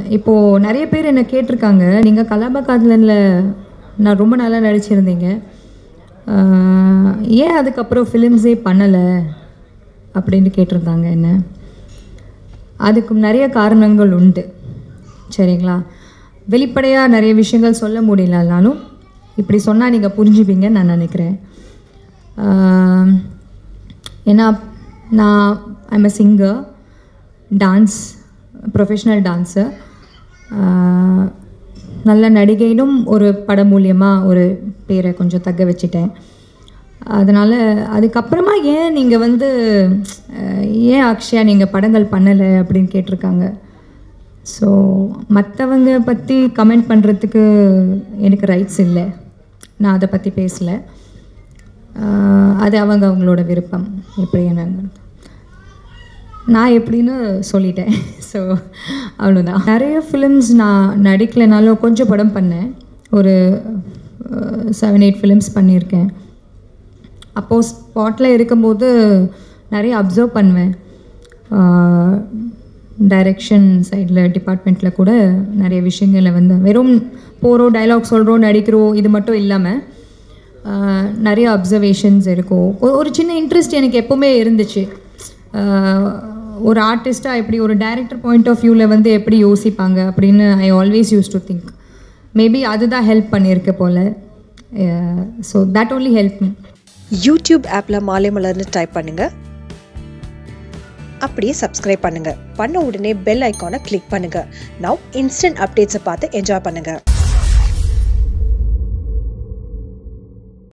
இப்போது நிறைய பேர் என்னை கேட்டிருக்காங்க நீங்கள் கலாப காதலனில் நான் ரொம்ப நல்லா நடிச்சிருந்தீங்க ஆஹ், ஏன் அதுக்கப்புறம் ஃபிலிம்ஸே பண்ணலை அப்படின்னு கேட்டிருந்தாங்க என்ன அதுக்கு நிறைய காரணங்கள் உண்டு சரிங்களா வெளிப்படையாக நிறைய விஷயங்கள் சொல்ல முடியலனாலும் இப்படி சொன்னால் நீங்கள் புரிஞ்சுப்பீங்கன்னு நான் நினைக்கிறேன் ஆஹ், ஏன்னா நான் I'm a singer dance professional dancer நல்ல நடிகையிலும் ஒரு படம் மூலியமாக ஒரு பேரை கொஞ்சம் தக்க வச்சுட்டேன் அதனால் அதுக்கப்புறமா ஏன் நீங்கள் வந்து அஹ், ஏன் அக்ஷயா நீங்கள் படங்கள் பண்ணலை அப்படின்னு கேட்டிருக்காங்க ஸோ மற்றவங்க பற்றி கமெண்ட் பண்ணுறதுக்கு எனக்கு ரைட்ஸ் இல்லை நான் அதை பற்றி பேசலை ஆஹ் அது அவங்க அவங்களோட விருப்பம் எப்படி என்னங்க நான் எப்படின்னு சொல்லிட்டேன் ஸோ அவ்வளோதான் நிறைய ஃபிலிம்ஸ் நான் நடிக்கலைனாலும் கொஞ்சம் படம் பண்ணேன் ஒரு செவன் எயிட் ஃபிலிம்ஸ் பண்ணியிருக்கேன் அப்போது ஸ்பாட்டில் இருக்கும்போது நிறைய அப்சர்வ் பண்ணுவேன் டைரெக்ஷன் சைடில் டிபார்ட்மெண்ட்டில் கூட நிறைய விஷயங்களை வந்து வெறும் போகிறோம் டைலாக் சொல்கிறோம் நடிக்கிறோம் இது மட்டும் இல்லாமல் ஆஹ் நிறைய அப்சர்வேஷன்ஸ் இருக்கும் ஒ- ஒரு சின்ன இன்ட்ரெஸ்ட் எனக்கு எப்போவுமே இருந்துச்சு ஆஹ் ஒரு ஆர்டிஸ்ட்டாக எப்படி ஒரு டைரக்டர் பாயிண்ட் ஆஃப் வியூவில் வந்து எப்படி யோசிப்பாங்க அப்படின்னு I always use to think maybe அதுதான் ஹெல்ப் பண்ணியிருக்கு போல் so that only help me YouTube ஆப்பில் மாலை மலர்னு டைப் பண்ணுங்க அப்படியே சப்ஸ்கிரைப் பண்ணுங்க பண்ண உடனே பெல் ஐக்கானை கிளிக் பண்ணுங்க நவ் இன்ஸ்டன்ட் அப்டேட்ஸை பார்த்து என்ஜாய் பண்ணுங்க